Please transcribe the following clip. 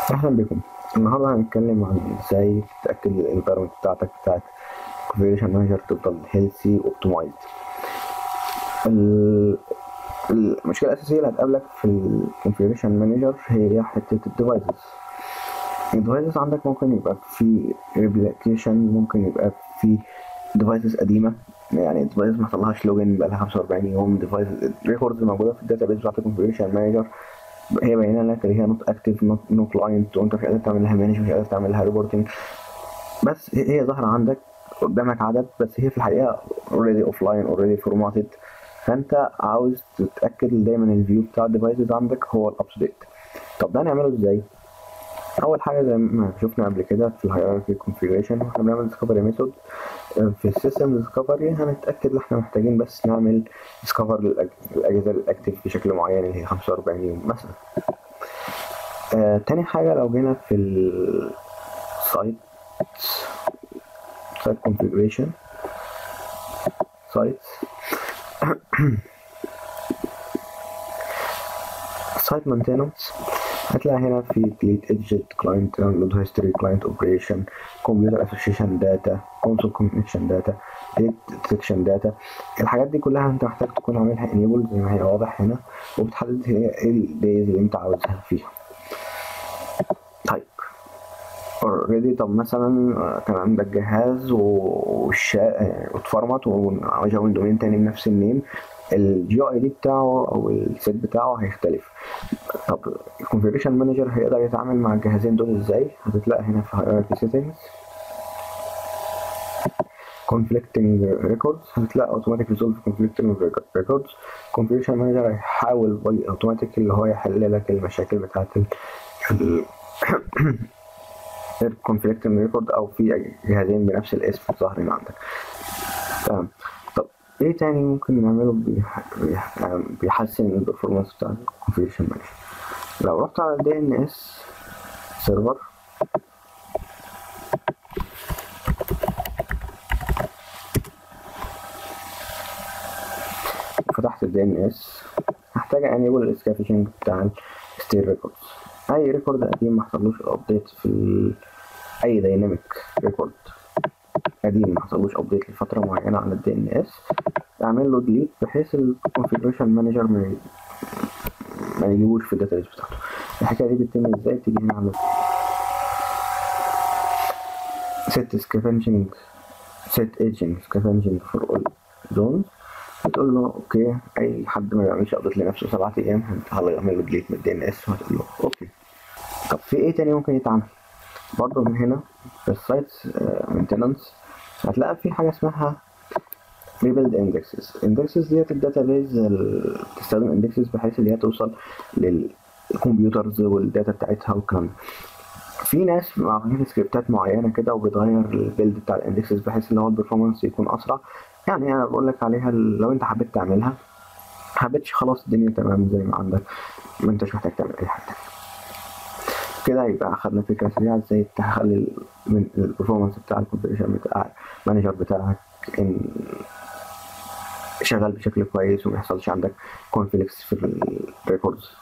اهلا بكم النهارده هنتكلم عن ازاي تتاكد الانفايرمنت بتاعتك بتاعت configuration مانجر تفضل هيلثي اوبتمايزد المشكله الاساسيه اللي هتقابلك في الكونفيجريشن مانجر هي حته الديفايسز الديفايسز عندك ممكن يبقى في ريبليكيشن ممكن يبقى في ديفايسز قديمه يعني ديفايس ما حصلهاش لوجن بقالها 45 يوم ديفايس ريكوردز موجوده في الداتا بيز بتاعت الكونفيجريشن مانجر هي باينه لك اللي هي نوت اكتف نو كلاينت وانت مش قادر تعمل لها مانج مش قادر تعمل لها ريبورتنج بس هي هي ظاهره عندك قدامك عدد بس هي في الحقيقه اوريدي اوف لاين اوريدي فورماتد فانت عاوز تتاكد دايما الفيو بتاع الديفايسز عندك هو الاب تو ديت طب ده نعمله ازاي اول حاجه زي ما شفنا قبل كده في الهيراركي كونفيجريشن واحنا بنعمل ديسكفري ميثود في السيستم ديسكفري هنتاكد ان احنا محتاجين بس نعمل ديسكفر للاجهزه الاكتف بشكل معين اللي هي 45 يوم مثلا آه تاني حاجه لو جينا في السايت سايت كونفيجريشن سايت سايت مينتيننس هتلاقي هنا في delete edit client download history client operation computer association data console connection data date detection data الحاجات دي كلها انت محتاج تكون عاملها enable زي ما هي واضح هنا وبتحدد هي ايه الدايز اللي انت عاوزها فيها طيب اوريدي طب مثلا كان عندك جهاز والشا واتفرمت وعاوز اعمل دومين تاني بنفس النيم الجي اي دي بتاعه او السيت بتاعه هيختلف طب الكونفيجريشن مانجر هيقدر يتعامل مع الجهازين دول ازاي هتتلاقي هنا في hierarchy settings conflicting records هتلاقي automatic resolve conflicting records configuration manager هيحاول باي اوتوماتيك اللي هو يحل لك المشاكل بتاعت ال conflicting record او في جهازين بنفس الاسم ظاهرين عندك تمام طب ايه تاني ممكن نعمله بيح... بيح... بيحسن البرفورمانس بتاع الكونفيجريشن مانجر لو رحت على الدي ان اس سيرفر فتحت الدي ان اس هحتاج انيبل الاسكافيشنج بتاع الستيل ريكوردز اي ريكورد قديم ما حصلوش ابديت في اي دايناميك ريكورد قديم ما حصلوش ابديت لفتره معينه على الدي ان اس اعمل له ديليت بحيث الكونفيجريشن مانجر ما ما يجيبوش في الداتابيس بتاعته الحكايه دي بتتم ازاي تيجي هنا على set scavenging set aging scavenging for all zones هتقول له اوكي اي حد ما بيعملش ابديت لنفسه سبعة ايام هعمل له ديليت من الدي ان اس وهتقول له اوكي طب في ايه تاني ممكن يتعمل برضه من هنا في السايت مينتنانس هتلاقي في حاجه اسمها rebuild indexes indexes ديت الداتابيز بتستخدم indexes بحيث ان هي توصل للكمبيوترز والداتا بتاعتها والكلام ده في ناس عاملين سكريبتات معينه كده وبتغير البيلد بتاع الاندكسز بحيث ان هو البرفورمانس يكون اسرع يعني انا بقول لك عليها لو انت حبيت تعملها حبيتش خلاص الدنيا تمام زي ما عندك ما انتش محتاج تعمل اي حاجه كده يبقى اخدنا فكره سريعه ازاي تخلي من البرفورمانس بتاع الكونفيجريشن بتاع المانجر بتاعك ان شغال بشكل كويس وما يحصلش عندك كونفليكس في الريكوردز